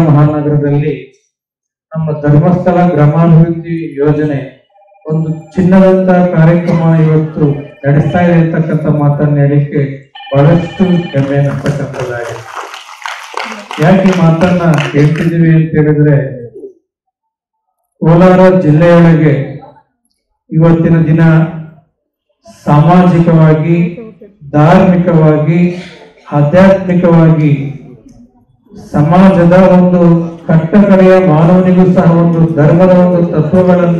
ಮಹಾನಗರದಲ್ಲಿ ನಮ್ಮ ಧರ್ಮಸ್ಥಳ ಗ್ರಾಮಾಭಿವೃದ್ಧಿ ಯೋಜನೆ ಒಂದು ಚಿನ್ನದಂತ ಕಾರ್ಯಕ್ರಮ ಇವತ್ತು ನಡೆಸ್ತಾ ಇದೆ ಅಂತಕ್ಕಂಥ ಮಾತನ್ನ ಹೇಳಿಕ್ಕೆ ಬಹಳಷ್ಟು ಹೆಮ್ಮೆ ಅನ್ನತಕ್ಕಂಥದ್ದಾಗಿದೆ ಯಾಕೆ ಈ ಮಾತನ್ನ ಹೇಳ್ತಿದ್ದೀವಿ ಅಂತ ಹೇಳಿದ್ರೆ ಕೋಲಾರ ಜಿಲ್ಲೆಯೊಳಗೆ ಇವತ್ತಿನ ದಿನ ಸಾಮಾಜಿಕವಾಗಿ ಧಾರ್ಮಿಕವಾಗಿ ಆಧ್ಯಾತ್ಮಿಕವಾಗಿ ಸಮಾಜದ ಒಂದು ಕಟ್ಟಕಡೆಯ ಮಾನವನಿಗೂ ಸಹ ಒಂದು ಧರ್ಮದ ಒಂದು ತತ್ವಗಳನ್ನ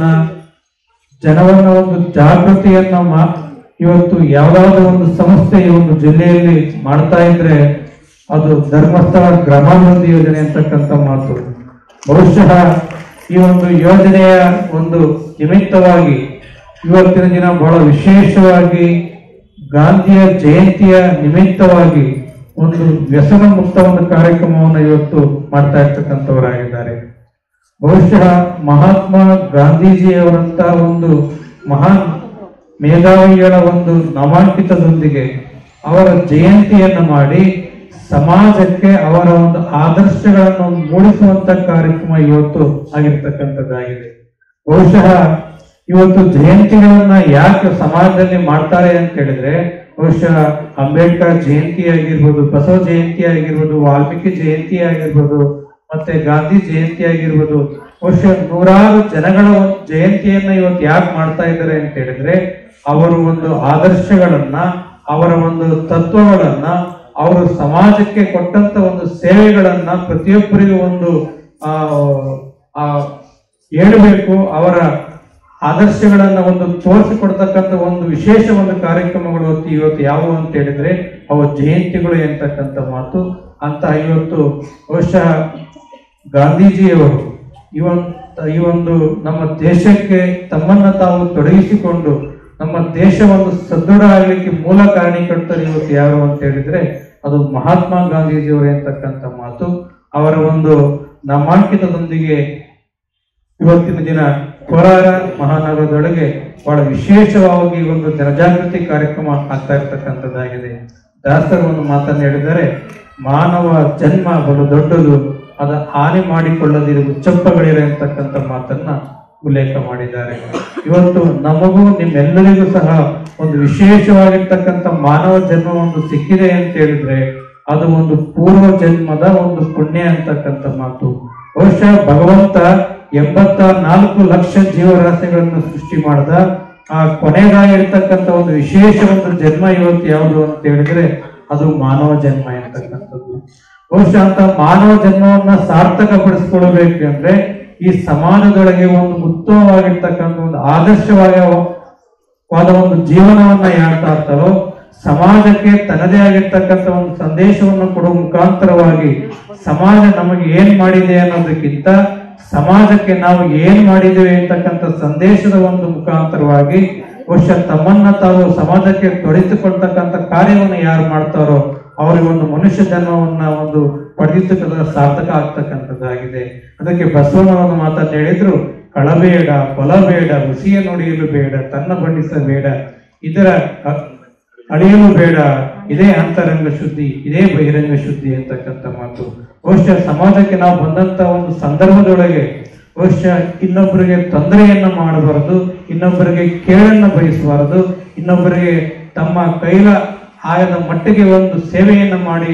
ಜನವನ್ನ ಒಂದು ಜಾಗೃತಿಯನ್ನ ಮಾ- ಇವತ್ತು ಯಾವ್ದಾದ್ರು ಒಂದು ಸಂಸ್ಥೆ ಈ ಒಂದು ಜಿಲ್ಲೆಯಲ್ಲಿ ಮಾಡ್ತಾ ಇದ್ರೆ ಅದು ಧರ್ಮಸ್ಥಳ ಗ್ರಾಮಾಭಿವೃದ್ಧಿ ಯೋಜನೆ ಅಂತಕ್ಕಂಥ ಮಾತು ಬಹುಶಃ ಈ ಒಂದು ಯೋಜನೆಯ ಒಂದು ನಿಮಿತ್ತವಾಗಿ ಇವತ್ತಿನ ದಿನ ಬಹಳ ವಿಶೇಷವಾಗಿ ಗಾಂಧಿಯ ಜಯಂತಿಯ ನಿಮಿತ್ತವಾಗಿ ಒಂದು ವ್ಯಸನ ಮುಕ್ತ ಒಂದು ಕಾರ್ಯಕ್ರಮವನ್ನು ಇವತ್ತು ಮಾಡ್ತಾ ಇರ್ತಕ್ಕಂಥವರಾಗಿದ್ದಾರೆ ಬಹುಶಃ ಮಹಾತ್ಮ ಗಾಂಧೀಜಿಯವರಂತ ಒಂದು ಮಹಾನ್ ಮೇಧಾವಿಗಳ ಒಂದು ನಾಮಾಂಕಿತದೊಂದಿಗೆ ಅವರ ಜಯಂತಿಯನ್ನು ಮಾಡಿ ಸಮಾಜಕ್ಕೆ ಅವರ ಒಂದು ಆದರ್ಶಗಳನ್ನು ಮೂಡಿಸುವಂತ ಕಾರ್ಯಕ್ರಮ ಇವತ್ತು ಆಗಿರ್ತಕ್ಕಂಥದ್ದಾಗಿದೆ ಬಹುಶಃ ಇವತ್ತು ಜಯಂತಿಗಳನ್ನ ಯಾಕೆ ಸಮಾಜದಲ್ಲಿ ಮಾಡ್ತಾರೆ ಅಂತ ಹೇಳಿದ್ರೆ ಬಹುಶಃ ಅಂಬೇಡ್ಕರ್ ಜಯಂತಿ ಆಗಿರ್ಬೋದು ಬಸವ ಜಯಂತಿ ಆಗಿರ್ಬೋದು ವಾಲ್ಮೀಕಿ ಜಯಂತಿ ಆಗಿರ್ಬೋದು ಮತ್ತೆ ಗಾಂಧಿ ಜಯಂತಿ ಆಗಿರ್ಬೋದು ಬಹುಶಃ ನೂರಾರು ಜನಗಳ ಒಂದು ಜಯಂತಿಯನ್ನ ಇವತ್ತು ಯಾಕೆ ಮಾಡ್ತಾ ಇದ್ದಾರೆ ಅಂತ ಹೇಳಿದ್ರೆ ಅವರು ಒಂದು ಆದರ್ಶಗಳನ್ನ ಅವರ ಒಂದು ತತ್ವಗಳನ್ನ ಅವರು ಸಮಾಜಕ್ಕೆ ಕೊಟ್ಟಂತ ಒಂದು ಸೇವೆಗಳನ್ನ ಪ್ರತಿಯೊಬ್ಬರಿಗೂ ಒಂದು ಆ ಆ ಹೇಳಬೇಕು ಅವರ ಆದರ್ಶಗಳನ್ನ ಒಂದು ತೋರಿಸಿಕೊಡ್ತಕ್ಕಂಥ ಒಂದು ವಿಶೇಷ ಒಂದು ಕಾರ್ಯಕ್ರಮಗಳು ಇವತ್ತು ಇವತ್ತು ಯಾವುವು ಅಂತ ಹೇಳಿದ್ರೆ ಅವು ಜಯಂತಿಗಳು ಎಂತಕ್ಕಂಥ ಮಾತು ಅಂತ ಇವತ್ತು ಬಹುಶಃ ಗಾಂಧೀಜಿಯವರು ಈ ಒಂದು ಈ ಒಂದು ನಮ್ಮ ದೇಶಕ್ಕೆ ತಮ್ಮನ್ನ ತಾವು ತೊಡಗಿಸಿಕೊಂಡು ನಮ್ಮ ದೇಶ ಒಂದು ಸದೃಢ ಆಗಲಿಕ್ಕೆ ಮೂಲ ಕಾರಣೀಕರ್ತರು ಇವತ್ತು ಯಾರು ಅಂತ ಹೇಳಿದ್ರೆ ಅದು ಮಹಾತ್ಮ ಗಾಂಧೀಜಿಯವರು ಎಂತಕ್ಕಂಥ ಮಾತು ಅವರ ಒಂದು ನಾಮಾಂಕಿತದೊಂದಿಗೆ ಇವತ್ತಿನ ದಿನ ಕೋಲಾರ ಮಹಾನಗರದೊಳಗೆ ಬಹಳ ವಿಶೇಷವಾಗಿ ಒಂದು ಜನಜಾಗೃತಿ ಕಾರ್ಯಕ್ರಮ ಆಗ್ತಾ ಇರ್ತಕ್ಕಂಥದ್ದಾಗಿದೆ ದಾಸರು ಒಂದು ಮಾತನ್ನು ಹೇಳಿದರೆ ಮಾನವ ಜನ್ಮ ಬಲು ದೊಡ್ಡದು ಅದ ಹಾನಿ ಮಾಡಿಕೊಳ್ಳದಿರುವ ಚಪ್ಪಗಳಿರ ಅಂತಕ್ಕಂಥ ಮಾತನ್ನ ಉಲ್ಲೇಖ ಮಾಡಿದ್ದಾರೆ ಇವತ್ತು ನಮಗೂ ನಿಮ್ಮೆಲ್ಲರಿಗೂ ಸಹ ಒಂದು ವಿಶೇಷವಾಗಿರ್ತಕ್ಕಂಥ ಮಾನವ ಜನ್ಮ ಒಂದು ಸಿಕ್ಕಿದೆ ಅಂತ ಹೇಳಿದ್ರೆ ಅದು ಒಂದು ಪೂರ್ವ ಜನ್ಮದ ಒಂದು ಪುಣ್ಯ ಅಂತಕ್ಕಂಥ ಮಾತು ಬಹುಶಃ ಭಗವಂತ ಎಂಬತ್ತ ನಾಲ್ಕು ಲಕ್ಷ ಜೀವರಾಶಿಗಳನ್ನು ಸೃಷ್ಟಿ ಮಾಡಿದ ಆ ಕೊನೆಗಾಗಿರ್ತಕ್ಕಂಥ ಒಂದು ವಿಶೇಷ ಒಂದು ಜನ್ಮ ಇವತ್ತು ಯಾವುದು ಅಂತ ಹೇಳಿದ್ರೆ ಅದು ಮಾನವ ಜನ್ಮ ಎಂತಕ್ಕಂಥದ್ದು ಬಹುಶಃ ಅಂತ ಮಾನವ ಜನ್ಮವನ್ನ ಸಾರ್ಥಕಪಡಿಸ್ಕೊಳ್ಬೇಕು ಅಂದ್ರೆ ಈ ಸಮಾಜದೊಳಗೆ ಒಂದು ಉತ್ತಮವಾಗಿರ್ತಕ್ಕಂಥ ಒಂದು ಆದರ್ಶವಾಗಿ ವಾದ ಒಂದು ಜೀವನವನ್ನ ಯಾಡ್ತಾ ಇರ್ತಾರೋ ಸಮಾಜಕ್ಕೆ ತನ್ನದೇ ಆಗಿರ್ತಕ್ಕಂಥ ಒಂದು ಸಂದೇಶವನ್ನು ಕೊಡುವ ಮುಖಾಂತರವಾಗಿ ಸಮಾಜ ನಮಗೆ ಏನ್ ಮಾಡಿದೆ ಅನ್ನೋದಕ್ಕಿಂತ ಸಮಾಜಕ್ಕೆ ನಾವು ಏನ್ ಮಾಡಿದ್ದೇವೆ ಅಂತಕ್ಕಂಥ ಸಂದೇಶದ ಒಂದು ಮುಖಾಂತರವಾಗಿ ಬಹುಶಃ ತಮ್ಮನ್ನ ತಾವು ಸಮಾಜಕ್ಕೆ ತೊಡಗಿಸಿಕೊಳ್ತಕ್ಕಂಥ ಕಾರ್ಯವನ್ನು ಯಾರು ಮಾಡ್ತಾರೋ ಅವರಿಗೆ ಒಂದು ಮನುಷ್ಯ ಜನ್ಮವನ್ನ ಒಂದು ಪಡೆದಿದ್ದಕ್ಕದ ಸಾರ್ಥಕ ಆಗ್ತಕ್ಕಂಥದ್ದಾಗಿದೆ ಅದಕ್ಕೆ ಬಸವಣ್ಣ ಒಂದು ಮಾತನ್ನು ಹೇಳಿದ್ರು ಕಳಬೇಡ ಕೊಲಬೇಡ ರುಚಿಯ ನುಡಿಯಲು ಬೇಡ ತನ್ನ ಬಣ್ಣಿಸಬೇಡ ಇದರ ಅ- ಅಳಿಯಲು ಬೇಡ ಇದೇ ಅಂತರಂಗ ಶುದ್ಧಿ ಇದೇ ಬಹಿರಂಗ ಶುದ್ಧಿ ಅಂತಕ್ಕಂಥ ಮಾತು ಬಹುಶಃ ಸಮಾಜಕ್ಕೆ ನಾವು ಬಂದಂತ ಒಂದು ಸಂದರ್ಭದೊಳಗೆ ಬಹುಶಃ ಇನ್ನೊಬ್ಬರಿಗೆ ತೊಂದರೆಯನ್ನ ಮಾಡಬಾರದು ಇನ್ನೊಬ್ಬರಿಗೆ ಕೇಳನ್ನ ಬಯಸಬಾರದು ಇನ್ನೊಬ್ಬರಿಗೆ ತಮ್ಮ ಕೈಲ ಆಯದ ಮಟ್ಟಿಗೆ ಒಂದು ಸೇವೆಯನ್ನ ಮಾಡಿ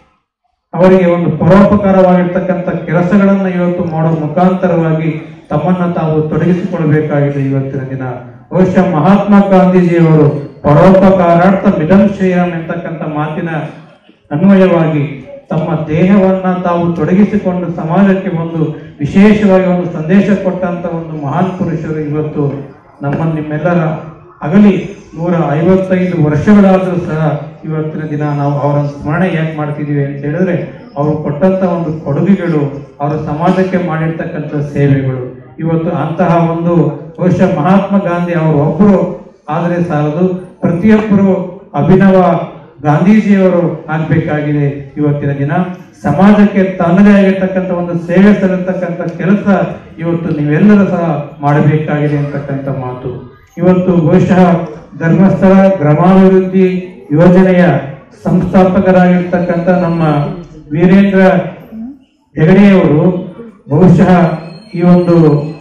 ಅವರಿಗೆ ಒಂದು ಪರೋಪಕಾರವಾಗಿರ್ತಕ್ಕಂಥ ಕೆಲಸಗಳನ್ನ ಇವತ್ತು ಮಾಡೋ ಮುಖಾಂತರವಾಗಿ ತಮ್ಮನ್ನ ತಾವು ತೊಡಗಿಸಿಕೊಳ್ಬೇಕಾಗಿದೆ ಇವತ್ತಿನ ದಿನ ಬಹುಶಃ ಮಹಾತ್ಮ ಗಾಂಧೀಜಿಯವರು ಪರೋಪಕಾರಾರ್ಥ ಮಿದಂ ಶ್ರೇಯಂ ಎಂತಕ್ಕಂಥ ಮಾತಿನ ಅನ್ವಯವಾಗಿ ತಮ್ಮ ದೇಹವನ್ನ ತಾವು ತೊಡಗಿಸಿಕೊಂಡು ಸಮಾಜಕ್ಕೆ ಒಂದು ವಿಶೇಷವಾಗಿ ಒಂದು ಸಂದೇಶ ಕೊಟ್ಟಂತ ಒಂದು ಮಹಾನ್ ಪುರುಷರು ಇವತ್ತು ನಮ್ಮ ನಿಮ್ಮೆಲ್ಲರ ಅಗಲಿ ನೂರ ಐವತ್ತೈದು ವರ್ಷಗಳಾದರೂ ಸಹ ಇವತ್ತಿನ ದಿನ ನಾವು ಅವರ ಸ್ಮರಣೆ ಯಾಕೆ ಮಾಡ್ತಿದೀವಿ ಅಂತ ಹೇಳಿದ್ರೆ ಅವರು ಕೊಟ್ಟಂತ ಒಂದು ಕೊಡುಗೆಗಳು ಅವರ ಸಮಾಜಕ್ಕೆ ಮಾಡಿರ್ತಕ್ಕಂಥ ಸೇವೆಗಳು ಇವತ್ತು ಅಂತಹ ಒಂದು ಬಹುಶಃ ಮಹಾತ್ಮ ಗಾಂಧಿ ಅವರು ಒಬ್ಬರು ಆದರೆ ಸಾಲದು ಪ್ರತಿಯೊಬ್ಬರು ಅಭಿನವ ಗಾಂಧೀಜಿಯವರು ಆಗ್ಬೇಕಾಗಿದೆ ಇವತ್ತಿನ ದಿನ ಸಮಾಜಕ್ಕೆ ತನ್ನದೇ ಆಗಿರ್ತಕ್ಕಂಥ ಒಂದು ಸೇವೆ ಸಲ್ಲಿರ್ತಕ್ಕಂಥ ಕೆಲಸ ಇವತ್ತು ನೀವೆಲ್ಲರೂ ಸಹ ಮಾಡಬೇಕಾಗಿದೆ ಅಂತಕ್ಕಂಥ ಮಾತು ಇವತ್ತು ಬಹುಶಃ ಧರ್ಮಸ್ಥಳ ಗ್ರಾಮಾಭಿವೃದ್ಧಿ ಯೋಜನೆಯ ಸಂಸ್ಥಾಪಕರಾಗಿರ್ತಕ್ಕಂಥ ನಮ್ಮ ವೀರೇಂದ್ರ ಹೆಗಡೆಯವರು ಬಹುಶಃ ಈ ಒಂದು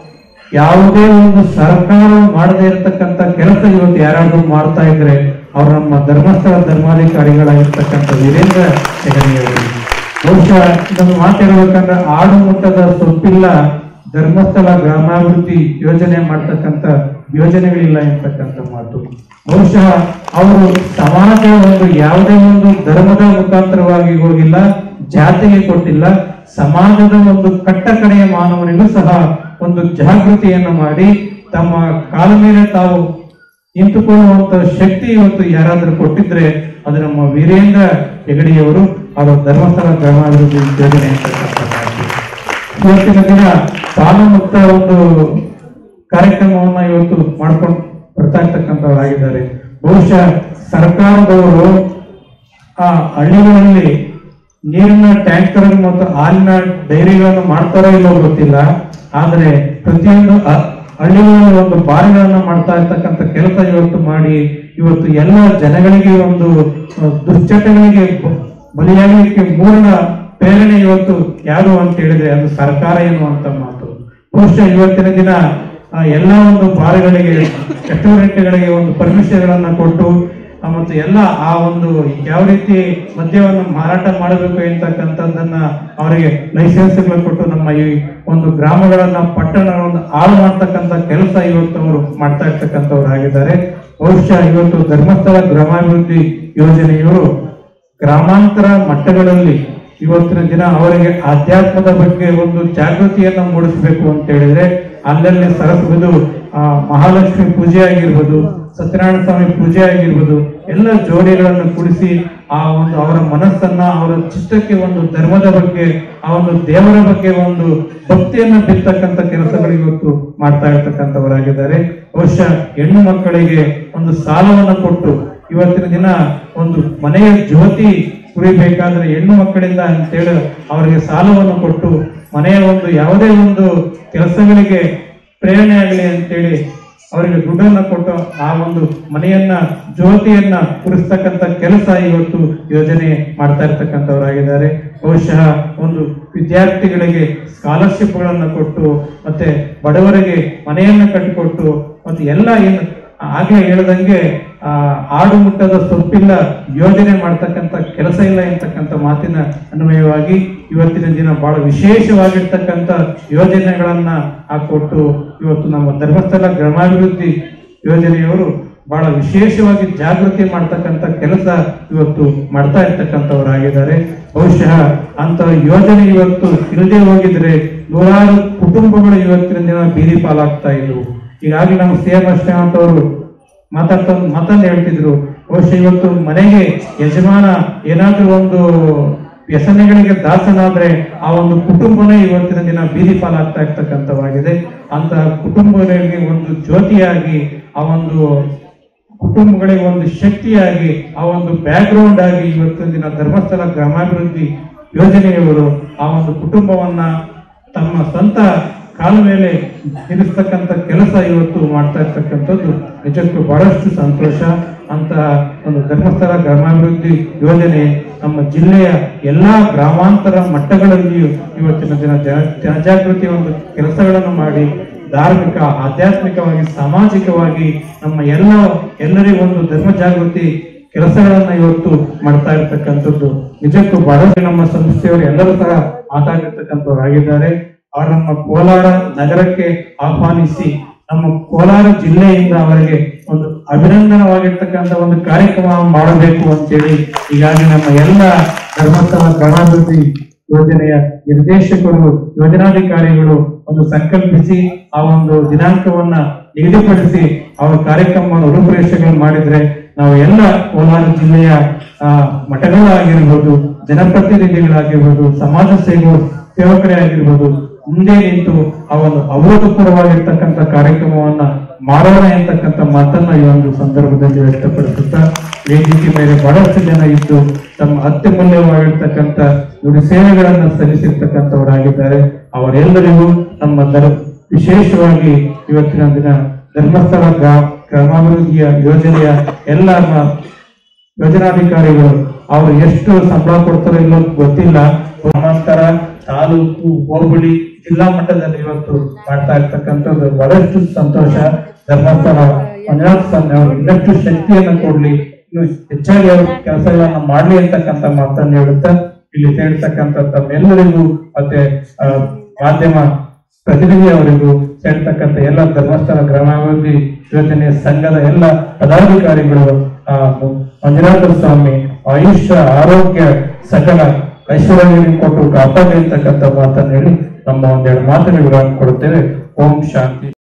ಯಾವುದೇ ಒಂದು ಸರ್ಕಾರ ಮಾಡದೇ ಇರತಕ್ಕಂತ ಕೆಲಸ ಇವತ್ತು ಯಾರಾದ್ರೂ ಮಾಡ್ತಾ ಇದ್ರೆ ಅವ್ರು ನಮ್ಮ ಧರ್ಮಸ್ಥಳ ಧರ್ಮಾಧಿಕಾರಿಗಳಾಗಿರ್ತಕ್ಕಂಥ ವೀರೇಂದ್ರ ಹೆಗಡೆಯವರು ಬಹುಶಃ ಇದನ್ನು ಮಾತಾಡಬೇಕಂದ್ರೆ ಆಡು ಮುಟ್ಟದ ಸೊಪ್ಪಿಲ್ಲ ಧರ್ಮಸ್ಥಳ ಗ್ರಾಮಾಭಿವೃದ್ಧಿ ಯೋಜನೆ ಮಾಡ್ತಕ್ಕಂಥ ಯೋಜನೆಗಳಿಲ್ಲ ಎಂತಕ್ಕಂಥ ಮಾತು ಬಹುಶಃ ಅವರು ಸಮಾಜ ಒಂದು ಯಾವುದೇ ಒಂದು ಧರ್ಮದ ಮುಖಾಂತರವಾಗಿ ಹೋಗಿಲ್ಲ ಜಾತಿಗೆ ಕೊಟ್ಟಿಲ್ಲ ಸಮಾಜದ ಒಂದು ಕಟ್ಟ ಕಡೆಯ ಮಾನವನಿಗೂ ಸಹ ಒಂದು ಜಾಗೃತಿಯನ್ನು ಮಾಡಿ ತಮ್ಮ ಕಾಲ ಮೇಲೆ ತಾವು ನಿಂತುಕೊಳ್ಳುವಂತ ಶಕ್ತಿ ಇವತ್ತು ಯಾರಾದ್ರೂ ಕೊಟ್ಟಿದ್ರೆ ಅದು ನಮ್ಮ ವೀರೇಂದ್ರ ಹೆಗಡೆಯವರು ಅವರ ಧರ್ಮಸ್ಥಳ ಗ್ರಾಮಾಭಿವೃದ್ಧಿ ಯೋಜನೆ ಅಂತಕ್ಕಂಥ ಮಾತು. ಇವತ್ತಿನ ದಿನ ತಾನು ಮುಕ್ತ ಒಂದು ಕಾರ್ಯಕ್ರಮವನ್ನ ಇವತ್ತು ಮಾಡ್ಕೊಂಡು ಬರ್ತಾ ಇರ್ತಕ್ಕಂಥವರಾಗಿದ್ದಾರೆ ಬಹುಶಃ ಸರ್ಕಾರದವರು ಆ ಹಳ್ಳಿಗಳಲ್ಲಿ ನೀರಿನ ಟ್ಯಾಂಕರ್ ಮತ್ತು ಹಾಲಿನ ಡೈರಿಗಳನ್ನು ಮಾಡ್ತಾರೋ ಇಲ್ಲೋ ಗೊತ್ತಿಲ್ಲ ಆದ್ರೆ ಪ್ರತಿಯೊಂದು ಹ- ಹಳ್ಳಿಗಳಲ್ಲಿ ಒಂದು ಬಾರಿಗಳನ್ನ ಮಾಡ್ತಾ ಇರ್ತಕ್ಕಂಥ ಕೆಲಸ ಇವತ್ತು ಮಾಡಿ ಇವತ್ತು ಎಲ್ಲ ಜನಗಳಿಗೆ ಒಂದು ಆ, ದುಶ್ಚಟಗಳಿಗೆ ಬ- ಬಲಿಯಾಗಲಿಕ್ಕೆ ಮೂರನ ಪ್ರೇರಣೆ ಇವತ್ತು ಯಾರು ಅಂತ ಹೇಳಿದ್ರೆ ಅದು ಸರ್ಕಾರ ಎನ್ನುವಂತ ಮಾತು ಬಹುಶಃ ಇವತ್ತಿನ ದಿನ ಆ ಎಲ್ಲ ಒಂದು ಬಾರ್ಗಳಿಗೆ ರೆಸ್ಟೋರೆಂಟ್ಗಳಿಗೆ ಒಂದು ಪರ್ಮಿಷನ್ಗಳನ್ನ ಕೊಟ್ಟು ಆ, ಮತ್ತು ಎಲ್ಲ ಆ ಒಂದು ಯಾವ ರೀತಿ ಮದ್ಯವನ್ನು ಮಾರಾಟ ಮಾಡಬೇಕು ಎಂತಕ್ಕಂಥದ್ದನ್ನ ಅವರಿಗೆ ಲೈಸೆನ್ಸ್ಗಳು ಕೊಟ್ಟು ನಮ್ಮ ಈ ಒಂದು ಗ್ರಾಮಗಳನ್ನ ಪಟ್ಟಣಗಳನ್ನು ಹಾಳು ಮಾಡ್ತಕ್ಕಂಥ ಕೆಲಸ ಇವತ್ತು ಅವರು ಮಾಡ್ತಾ ಇರ್ತಕ್ಕಂಥವ್ರು ಆಗಿದ್ದಾರೆ ಬಹುಶಃ ಇವತ್ತು ಧರ್ಮಸ್ಥಳ ಗ್ರಾಮಾಭಿವೃದ್ಧಿ ಯೋಜನೆಯವರು ಗ್ರಾಮಾಂತರ ಮಟ್ಟಗಳಲ್ಲಿ ಇವತ್ತಿನ ದಿನ ಅವರಿಗೆ ಆಧ್ಯಾತ್ಮದ ಬಗ್ಗೆ ಒಂದು ಜಾಗೃತಿಯನ್ನು ಮೂಡಿಸಬೇಕು ಅಂತ ಹೇಳಿದ್ರೆ ಅಲ್ಲಲ್ಲಿ ಸರಸ್ವದು ಆ ಮಹಾಲಕ್ಷ್ಮಿ ಪೂಜೆ ಆಗಿರ್ಬೋದು ಸತ್ಯನಾರಾಯಣ ಸ್ವಾಮಿ ಪೂಜೆ ಆಗಿರ್ಬೋದು ಎಲ್ಲ ಜೋಡಿಗಳನ್ನು ಕೂಡಿಸಿ ಆ ಒಂದು ಅವರ ಮನಸ್ಸನ್ನ ಅವರ ಚಿತ್ತಕ್ಕೆ ಒಂದು ಧರ್ಮದ ಬಗ್ಗೆ ಆ ಒಂದು ದೇವರ ಬಗ್ಗೆ ಒಂದು ಭಕ್ತಿಯನ್ನು ಬಿತ್ತಕ್ಕಂಥ ಕೆಲಸಗಳು ಇವತ್ತು ಮಾಡ್ತಾ ಇರ್ತಕ್ಕಂಥವರಾಗಿದ್ದಾರೆ ಬಹುಶಃ ಹೆಣ್ಣು ಮಕ್ಕಳಿಗೆ ಒಂದು ಸಾಲವನ್ನು ಕೊಟ್ಟು ಇವತ್ತಿನ ದಿನ ಒಂದು ಮನೆಯ ಜ್ಯೋತಿ ಕುರಿಬೇಕಾದ್ರೆ ಹೆಣ್ಣು ಮಕ್ಕಳಿಂದ ಅಂತೇಳಿ ಅವರಿಗೆ ಸಾಲವನ್ನು ಕೊಟ್ಟು ಮನೆಯ ಒಂದು ಯಾವುದೇ ಒಂದು ಕೆಲಸಗಳಿಗೆ ಪ್ರೇರಣೆ ಆಗಲಿ ಅಂತೇಳಿ ಅವರಿಗೆ ದುಡ್ಡನ್ನ ಕೊಟ್ಟು ಆ ಒಂದು ಮನೆಯನ್ನ ಜ್ಯೋತಿಯನ್ನ ಕುರಿಸ್ತಕ್ಕಂಥ ಕೆಲಸ ಇವತ್ತು ಯೋಜನೆ ಮಾಡ್ತಾ ಇರ್ತಕ್ಕಂಥವರಾಗಿದ್ದಾರೆ ಬಹುಶಃ ಒಂದು ವಿದ್ಯಾರ್ಥಿಗಳಿಗೆ ಸ್ಕಾಲರ್ಶಿಪ್ಗಳನ್ನು ಕೊಟ್ಟು ಮತ್ತೆ ಬಡವರಿಗೆ ಮನೆಯನ್ನ ಕಟ್ಟಿಕೊಟ್ಟು ಮತ್ತೆ ಎಲ್ಲ ಏನು ಆಗ್ಲೇ ಹೇಳ್ದಂಗೆ ಆ ಆಡು ಮುಟ್ಟದ ಸೊಪ್ಪಿಲ್ಲ ಯೋಜನೆ ಮಾಡ್ತಕ್ಕಂಥ ಕೆಲಸ ಇಲ್ಲ ಎಂತಕ್ಕಂಥ ಮಾತಿನ ಅನ್ವಯವಾಗಿ ಇವತ್ತಿನ ದಿನ ಬಹಳ ವಿಶೇಷವಾಗಿರ್ತಕ್ಕಂಥ ಯೋಜನೆಗಳನ್ನ ಹಾಕೊಟ್ಟು ಇವತ್ತು ನಮ್ಮ ಧರ್ಮಸ್ಥಳ ಗ್ರಾಮಾಭಿವೃದ್ಧಿ ಯೋಜನೆಯವರು ಬಹಳ ವಿಶೇಷವಾಗಿ ಜಾಗೃತಿ ಮಾಡ್ತಕ್ಕಂಥ ಕೆಲಸ ಇವತ್ತು ಮಾಡ್ತಾ ಇರ್ತಕ್ಕಂಥವರಾಗಿದ್ದಾರೆ ಬಹುಶಃ ಅಂತ ಯೋಜನೆ ಇವತ್ತು ಇಲ್ಲದೆ ಹೋಗಿದ್ರೆ ನೂರಾರು ಕುಟುಂಬಗಳು ಇವತ್ತಿನ ದಿನ ಬೀದಿ ಪಾಲಾಗ್ತಾ ಇದ್ವು ಈಗಾಗಲೇ ನಮ್ಮ ಸಿ ಎಂ ಅಶ್ವನಾಥ್ ಅವರು ಮಾತಾಡ್ತಾ ಮಾತನ್ನು ಹೇಳ್ತಿದ್ರು ಬಹುಶಃ ಇವತ್ತು ಮನೆಗೆ ಯಜಮಾನ ಏನಾದ್ರೂ ಒಂದು ವ್ಯಸನಗಳಿಗೆ ದಾಸನಾದ್ರೆ ಆ ಒಂದು ಕುಟುಂಬನೇ ಇವತ್ತಿನ ದಿನ ಬೀದಿ ಪಾಲಾಗ್ತಾ ಇರ್ತಕ್ಕಂಥವಾಗಿದೆ ಅಂತ ಕುಟುಂಬಗಳಿಗೆ ಒಂದು ಜ್ಯೋತಿಯಾಗಿ ಆ ಒಂದು ಕುಟುಂಬಗಳಿಗೆ ಒಂದು ಶಕ್ತಿಯಾಗಿ ಆ ಒಂದು ಬ್ಯಾಕ್ ಗ್ರೌಂಡ್ ಆಗಿ ಇವತ್ತಿನ ದಿನ ಧರ್ಮಸ್ಥಳ ಗ್ರಾಮಾಭಿವೃದ್ಧಿ ಯೋಜನೆಯವರು ಆ ಒಂದು ಕುಟುಂಬವನ್ನ ತಮ್ಮ ಸ್ವಂತ ಕಾಲ ಮೇಲೆ ನಿಲ್ಲಿಸ್ತಕ್ಕಂಥ ಕೆಲಸ ಇವತ್ತು ಮಾಡ್ತಾ ಇರ್ತಕ್ಕಂಥದ್ದು ನಿಜಕ್ಕೂ ಬಹಳಷ್ಟು ಸಂತೋಷ ಅಂತ ಒಂದು ಧರ್ಮಸ್ಥಳ ಗ್ರಾಮಾಭಿವೃದ್ಧಿ ಯೋಜನೆ ನಮ್ಮ ಜಿಲ್ಲೆಯ ಎಲ್ಲಾ ಗ್ರಾಮಾಂತರ ಮಟ್ಟಗಳಲ್ಲಿಯೂ ಇವತ್ತಿನ ದಿನ ಜನ ಜನಜಾಗೃತಿ ಒಂದು ಕೆಲಸಗಳನ್ನು ಮಾಡಿ ಧಾರ್ಮಿಕ ಆಧ್ಯಾತ್ಮಿಕವಾಗಿ ಸಾಮಾಜಿಕವಾಗಿ ನಮ್ಮ ಎಲ್ಲ ಎಲ್ಲರಿಗೂ ಒಂದು ಧರ್ಮ ಜಾಗೃತಿ ಕೆಲಸಗಳನ್ನ ಇವತ್ತು ಮಾಡ್ತಾ ಇರ್ತಕ್ಕಂಥದ್ದು ನಿಜಕ್ಕೂ ಬಹಳ ನಮ್ಮ ಸಂಸ್ಥೆಯವರು ಎಲ್ಲರೂ ಸಹ ಮಾತಾಡಿರ್ತಕ್ಕಂಥವ್ರಾಗಿದ್ದಾರೆ ಅವರು ನಮ್ಮ ಕೋಲಾರ ನಗರಕ್ಕೆ ಆಹ್ವಾನಿಸಿ ನಮ್ಮ ಕೋಲಾರ ಜಿಲ್ಲೆಯಿಂದ ಅವರಿಗೆ ಒಂದು ಅಭಿನಂದನವಾಗಿರ್ತಕ್ಕಂಥ ಒಂದು ಕಾರ್ಯಕ್ರಮ ಮಾಡಬೇಕು ಅಂತೇಳಿ ಈಗಾಗಲೇ ನಮ್ಮ ಎಲ್ಲ ಧರ್ಮಸ್ಥಳ ಗ್ರಾಮಾಭಿವೃದ್ಧಿ ಯೋಜನೆಯ ನಿರ್ದೇಶಕರು ಯೋಜನಾಧಿಕಾರಿಗಳು ಒಂದು ಸಂಕಲ್ಪಿಸಿ ಆ ಒಂದು ದಿನಾಂಕವನ್ನ ನಿಗದಿಪಡಿಸಿ ಅವರ ಕಾರ್ಯಕ್ರಮವನ್ನು ರೂಪುರೇಷೆಗಳು ಮಾಡಿದ್ರೆ ನಾವು ಎಲ್ಲ ಕೋಲಾರ ಜಿಲ್ಲೆಯ ಆ, ಮಠಗಳಾಗಿರ್ಬೋದು ಜನಪ್ರತಿನಿಧಿಗಳಾಗಿರ್ಬೋದು ಸಮಾಜ ಸೇವ ಸೇವಕರೇ ಆಗಿರ್ಬೋದು ಮುಂದೆ ನಿಂತು ಆ ಒಂದು ಅಭೂತಪೂರ್ವವಾಗಿರ್ತಕ್ಕಂಥ ಕಾರ್ಯಕ್ರಮವನ್ನ ಮಾಡೋಣ ಎಂತಕ್ಕಂಥ ಮಾತನ್ನ ಈ ಒಂದು ಸಂದರ್ಭದಲ್ಲಿ ವ್ಯಕ್ತಪಡಿಸುತ್ತಾ ವೇದಿಕೆ ಮೇಲೆ ಬಹಳಷ್ಟು ಜನ ಇದ್ದು ತಮ್ಮ ಅತ್ಯಮೂಲ್ಯವಾಗಿರ್ತಕ್ಕಂಥ ನುಡಿ ಸೇವೆಗಳನ್ನು ಸಲ್ಲಿಸಿರ್ತಕ್ಕಂಥವರಾಗಿದ್ದಾರೆ ಅವರೆಲ್ಲರಿಗೂ ನಮ್ಮ ಧರ್ ವಿಶೇಷವಾಗಿ ಇವತ್ತಿನ ದಿನ ಧರ್ಮಸ್ಥಳ ಗ್ರಾ ಗ್ರಾಮಾಭಿವೃದ್ಧಿಯ ಯೋಜನೆಯ ಎಲ್ಲ ಮ- ಯೋಜನಾಧಿಕಾರಿಗಳು ಅವರು ಎಷ್ಟು ಸಂಬಳ ಕೊಡ್ತಾರೋ ಇಲ್ಲೋ ಗೊತ್ತಿಲ್ಲ ಗ್ರಾಮಾಂತರ ತಾಲೂಕು ಹೋಬಳಿ ಜಿಲ್ಲಾ ಮಟ್ಟದಲ್ಲಿ ಇವತ್ತು ಮಾಡ್ತಾ ಇರ್ತಕ್ಕಂಥದ್ದು ಬಹಳಷ್ಟು ಸಂತೋಷ ಧರ್ಮಸ್ಥಳ ಮಂಜುನಾಥ ಸ್ವಾಮಿ ಅವರು ಇನ್ನಷ್ಟು ಶಕ್ತಿಯನ್ನ ಕೊಡ್ಲಿ ಇನ್ನು ಹೆಚ್ಚಾಗಿ ಅವರು ಕೆಲಸಗಳನ್ನ ಮಾಡ್ಲಿ ಅಂತಕ್ಕಂಥ ಮಾತನ್ನು ಹೇಳುತ್ತಾ ಇಲ್ಲಿ ಸೇರ್ತಕ್ಕಂಥ ತಮ್ಮೆಲ್ಲರಿಗೂ ಮತ್ತೆ ಆ, ಮಾಧ್ಯಮ ಪ್ರತಿನಿಧಿ ಅವರಿಗೂ ಸೇರ್ತಕ್ಕಂಥ ಎಲ್ಲ ಧರ್ಮಸ್ಥಳ ಗ್ರಾಮಾಭಿವೃದ್ಧಿ ಯೋಜನೆ ಸಂಘದ ಎಲ್ಲ ಪದಾಧಿಕಾರಿಗಳು ಆ ಮಂಜುನಾಥ ಸ್ವಾಮಿ ಆಯುಷ್ಯ ಆರೋಗ್ಯ ಸಕಲ ಐಶ್ವರ್ಯ ಕೊಟ್ಟು ಕಾಪಾಡಿ ಅಂತಕ್ಕಂಥ ಮಾತನ್ನು ಹೇಳಿ ನಮ್ಮ ಒಂದೆರಡು ಮಾತನ್ನು ವಿವರಣೆ ಕೊಡುತ್ತೇವೆ ಓಂ ಶಾಂತಿ